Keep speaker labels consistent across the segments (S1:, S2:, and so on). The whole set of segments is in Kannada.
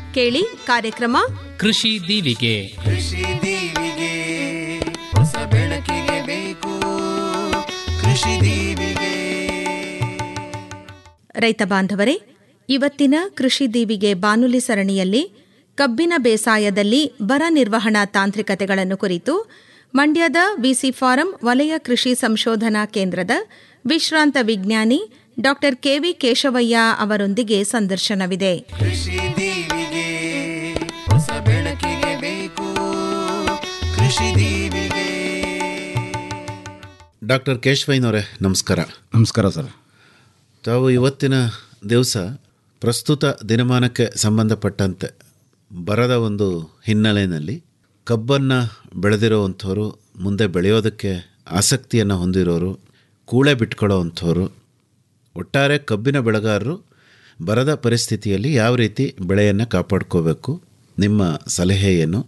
S1: ಕೇಳಿ ಕಾರ್ಯಕ್ರಮ
S2: ಕೃಷಿ ದೀವಿಗೆ
S3: ಕೃಷಿ ದೀವಿಗೆ ಹೊಸ ಬೆಳಕಿಗೆ ಬೇಕು ಕೃಷಿ ದೀವಿಗೆ
S1: ರೈತ ಬಾಂಧವರೇ ಇವತ್ತಿನ ಕೃಷಿ ದೀವಿಗೆ ಬಾನುಲಿ ಸರಣಿಯಲ್ಲಿ ಕಬ್ಬಿನ ಬೇಸಾಯದಲ್ಲಿ ಬರ ನಿರ್ವಹಣಾ ತಾಂತ್ರಿಕತೆಗಳನ್ನು ಕುರಿತು ಮಂಡ್ಯದ ವಿಸಿ ಫಾರಂ ವಲಯ ಕೃಷಿ ಸಂಶೋಧನಾ ಕೇಂದ್ರದ ವಿಶ್ರಾಂತ ವಿಜ್ಞಾನಿ ಡಾ ಕೆವಿ ಕೇಶವಯ್ಯ ಅವರೊಂದಿಗೆ ಸಂದರ್ಶನವಿದೆ
S3: ಕೃಷಿ ದೀವಿಗೆ ಹೊಸ ಬೆಳಕಿಗೆ ಬೇಕು ಕೃಷಿ ದೀವಿಗೆ
S4: ಡಾಕ್ಟರ್ ಕೇಶವಯ್ಯನವರೇ ನಮಸ್ಕಾರ
S5: ನಮಸ್ಕಾರ ಸರ್
S4: ತಾವು ಇವತ್ತಿನ ದಿವಸ ಪ್ರಸ್ತುತ ದಿನಮಾನಕ್ಕೆ ಸಂಬಂಧಪಟ್ಟಂತೆ ಬರದ ಒಂದು ಹಿನ್ನೆಲೆಯಲ್ಲಿ ಕಬ್ಬನ್ನು ಬೆಳೆದಿರೋವಂಥವ್ರು ಮುಂದೆ ಬೆಳೆಯೋದಕ್ಕೆ ಆಸಕ್ತಿಯನ್ನು ಹೊಂದಿರೋರು ಕೂಳೆ ಬಿಟ್ಕೊಳ್ಳೋ ಅಂಥವ್ರು ಒಟ್ಟಾರೆ ಕಬ್ಬಿನ ಬೆಳೆಗಾರರು ಬರದ ಪರಿಸ್ಥಿತಿಯಲ್ಲಿ ಯಾವ ರೀತಿ ಬೆಳೆಯನ್ನು ಕಾಪಾಡ್ಕೋಬೇಕು ನಿಮ್ಮ ಸಲಹೆ ಏನು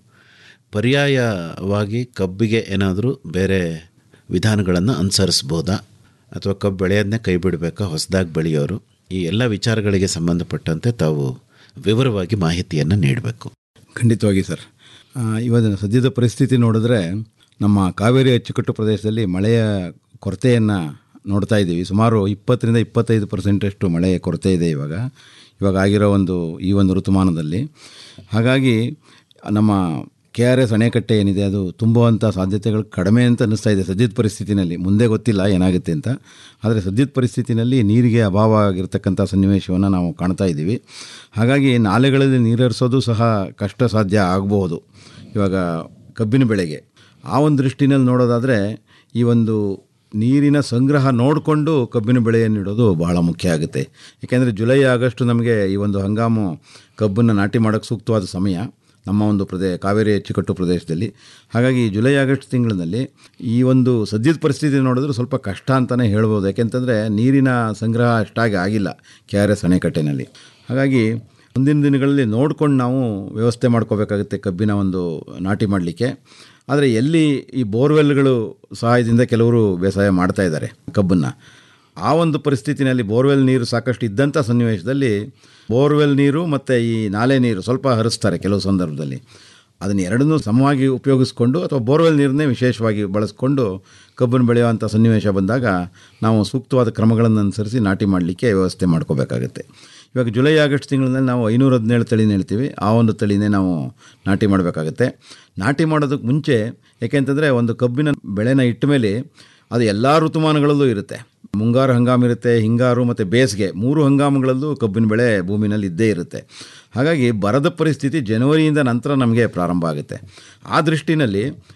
S4: ಪರ್ಯಾಯವಾಗಿ ಕಬ್ಬಿಗೆ ಏನಾದರೂ ಬೇರೆ ವಿಧಾನಗಳನ್ನು ಅನುಸರಿಸ್ಬೋದಾ ಅಥವಾ ಕಬ್ಬು ಬೆಳೆಯೋದನ್ನೇ ಕೈ ಬಿಡಬೇಕಾ ಹೊಸದಾಗಿ ಬೆಳೆಯೋರು ಈ ಎಲ್ಲ ವಿಚಾರಗಳಿಗೆ ಸಂಬಂಧಪಟ್ಟಂತೆ ತಾವು ವಿವರವಾಗಿ ಮಾಹಿತಿಯನ್ನು ನೀಡಬೇಕು
S5: ಖಂಡಿತವಾಗಿ ಸರ್ ಆ, ಇವತ್ತಿನ ಸದ್ಯದ ಪರಿಸ್ಥಿತಿ ನೋಡಿದ್ರೆ ನಮ್ಮ ಕಾವೇರಿ ಅಚ್ಚುಕಟ್ಟು ಪ್ರದೇಶದಲ್ಲಿ ಮಳೆಯ ಕೊರತೆಯನ್ನು ನೋಡ್ತಾ ಇದ್ದೀವಿ ಸುಮಾರು ಇಪ್ಪತ್ತರಿಂದ ಇಪ್ಪತ್ತೈದು ಪರ್ಸೆಂಟಷ್ಟು ಮಳೆ ಕೊರತೆ ಇದೆ ಇವಾಗ ಇವಾಗ ಆಗಿರೋ ಒಂದು ಈ ಒಂದು ಋತುಮಾನದಲ್ಲಿ ಹಾಗಾಗಿ ನಮ್ಮ ಕೆ ಆರ್ ಎಸ್ ಅಣೆಕಟ್ಟೆ ಏನಿದೆ ಅದು ತುಂಬುವಂಥ ಸಾಧ್ಯತೆಗಳು ಕಡಿಮೆ ಅಂತ ಅನ್ನಿಸ್ತಾ ಇದೆ ಸದ್ಯದ ಪರಿಸ್ಥಿತಿನಲ್ಲಿ ಮುಂದೆ ಗೊತ್ತಿಲ್ಲ ಏನಾಗುತ್ತೆ ಅಂತ ಆದರೆ ಸದ್ಯದ ಪರಿಸ್ಥಿತಿನಲ್ಲಿ ನೀರಿಗೆ ಅಭಾವ ಆಗಿರ್ತಕ್ಕಂಥ ಸನ್ನಿವೇಶವನ್ನು ನಾವು ಕಾಣ್ತಾ ಇದ್ದೀವಿ ಹಾಗಾಗಿ ನಾಲೆಗಳಲ್ಲಿ ನೀರರಿಸೋದು ಸಹ ಕಷ್ಟ ಸಾಧ್ಯ ಆಗಬಹುದು ಇವಾಗ ಕಬ್ಬಿನ ಬೆಳೆಗೆ ಆ ಒಂದು ದೃಷ್ಟಿನಲ್ಲಿ ನೋಡೋದಾದರೆ ಈ ಒಂದು ನೀರಿನ ಸಂಗ್ರಹ ನೋಡಿಕೊಂಡು ಕಬ್ಬಿನ ಬೆಳೆಯನ್ನು ಇಡೋದು ಬಹಳ ಮುಖ್ಯ ಆಗುತ್ತೆ ಏಕೆಂದರೆ ಜುಲೈ ಆಗಸ್ಟು ನಮಗೆ ಈ ಒಂದು ಹಂಗಾಮು ಕಬ್ಬನ್ನು ನಾಟಿ ಮಾಡೋಕ್ಕೆ ಸೂಕ್ತವಾದ ಸಮಯ ನಮ್ಮ ಒಂದು ಪ್ರದೇ ಕಾವೇರಿ ಅಚ್ಚುಕಟ್ಟು ಪ್ರದೇಶದಲ್ಲಿ ಹಾಗಾಗಿ ಜುಲೈ ಆಗಸ್ಟ್ ತಿಂಗಳಿನಲ್ಲಿ ಈ ಒಂದು ಸದ್ಯದ ಪರಿಸ್ಥಿತಿ ನೋಡಿದ್ರೆ ಸ್ವಲ್ಪ ಕಷ್ಟ ಅಂತಲೇ ಹೇಳ್ಬೋದು ಯಾಕೆಂತಂದರೆ ನೀರಿನ ಸಂಗ್ರಹ ಅಷ್ಟಾಗಿ ಆಗಿಲ್ಲ ಕೆ ಆರ್ ಎಸ್ ಅಣೆಕಟ್ಟೆನಲ್ಲಿ ಹಾಗಾಗಿ ಮುಂದಿನ ದಿನಗಳಲ್ಲಿ ನೋಡ್ಕೊಂಡು ನಾವು ವ್ಯವಸ್ಥೆ ಮಾಡ್ಕೋಬೇಕಾಗುತ್ತೆ ಕಬ್ಬಿನ ಒಂದು ನಾಟಿ ಮಾಡಲಿಕ್ಕೆ ಆದರೆ ಎಲ್ಲಿ ಈ ಬೋರ್ವೆಲ್ಗಳು ಸಹಾಯದಿಂದ ಕೆಲವರು ಬೇಸಾಯ ಮಾಡ್ತಾ ಇದ್ದಾರೆ ಕಬ್ಬನ್ನು ಆ ಒಂದು ಪರಿಸ್ಥಿತಿನಲ್ಲಿ ಬೋರ್ವೆಲ್ ನೀರು ಸಾಕಷ್ಟು ಇದ್ದಂಥ ಸನ್ನಿವೇಶದಲ್ಲಿ ಬೋರ್ವೆಲ್ ನೀರು ಮತ್ತು ಈ ನಾಲೆ ನೀರು ಸ್ವಲ್ಪ ಹರಿಸ್ತಾರೆ ಕೆಲವು ಸಂದರ್ಭದಲ್ಲಿ ಅದನ್ನು ಎರಡನ್ನೂ ಸಮವಾಗಿ ಉಪಯೋಗಿಸ್ಕೊಂಡು ಅಥವಾ ಬೋರ್ವೆಲ್ ನೀರನ್ನೇ ವಿಶೇಷವಾಗಿ ಬಳಸ್ಕೊಂಡು ಕಬ್ಬನ್ನು ಬೆಳೆಯುವಂಥ ಸನ್ನಿವೇಶ ಬಂದಾಗ ನಾವು ಸೂಕ್ತವಾದ ಕ್ರಮಗಳನ್ನು ಅನುಸರಿಸಿ ನಾಟಿ ಮಾಡಲಿಕ್ಕೆ ವ್ಯವಸ್ಥೆ ಮಾಡ್ಕೋಬೇಕಾಗುತ್ತೆ ಇವಾಗ ಜುಲೈ ಆಗಸ್ಟ್ ತಿಂಗಳಲ್ಲಿ ನಾವು ಐನೂರ ಹದಿನೇಳು ತಳಿನ ಹೇಳ್ತೀವಿ ಆ ಒಂದು ತಳಿನೇ ನಾವು ನಾಟಿ ಮಾಡಬೇಕಾಗುತ್ತೆ ನಾಟಿ ಮಾಡೋದಕ್ಕೆ ಮುಂಚೆ ಏಕೆಂತಂದರೆ ಒಂದು ಕಬ್ಬಿನ ಬೆಳೆನ ಇಟ್ಟ ಮೇಲೆ ಅದು ಎಲ್ಲ ಋತುಮಾನಗಳಲ್ಲೂ ಇರುತ್ತೆ ಮುಂಗಾರು ಹಂಗಾಮು ಇರುತ್ತೆ ಹಿಂಗಾರು ಮತ್ತು ಬೇಸಿಗೆ ಮೂರು ಹಂಗಾಮುಗಳಲ್ಲೂ ಕಬ್ಬಿನ ಬೆಳೆ ಭೂಮಿನಲ್ಲಿ ಇದ್ದೇ ಇರುತ್ತೆ ಹಾಗಾಗಿ ಬರದ ಪರಿಸ್ಥಿತಿ ಜನವರಿಯಿಂದ ನಂತರ ನಮಗೆ ಪ್ರಾರಂಭ ಆಗುತ್ತೆ ಆ ದೃಷ್ಟಿನಲ್ಲಿ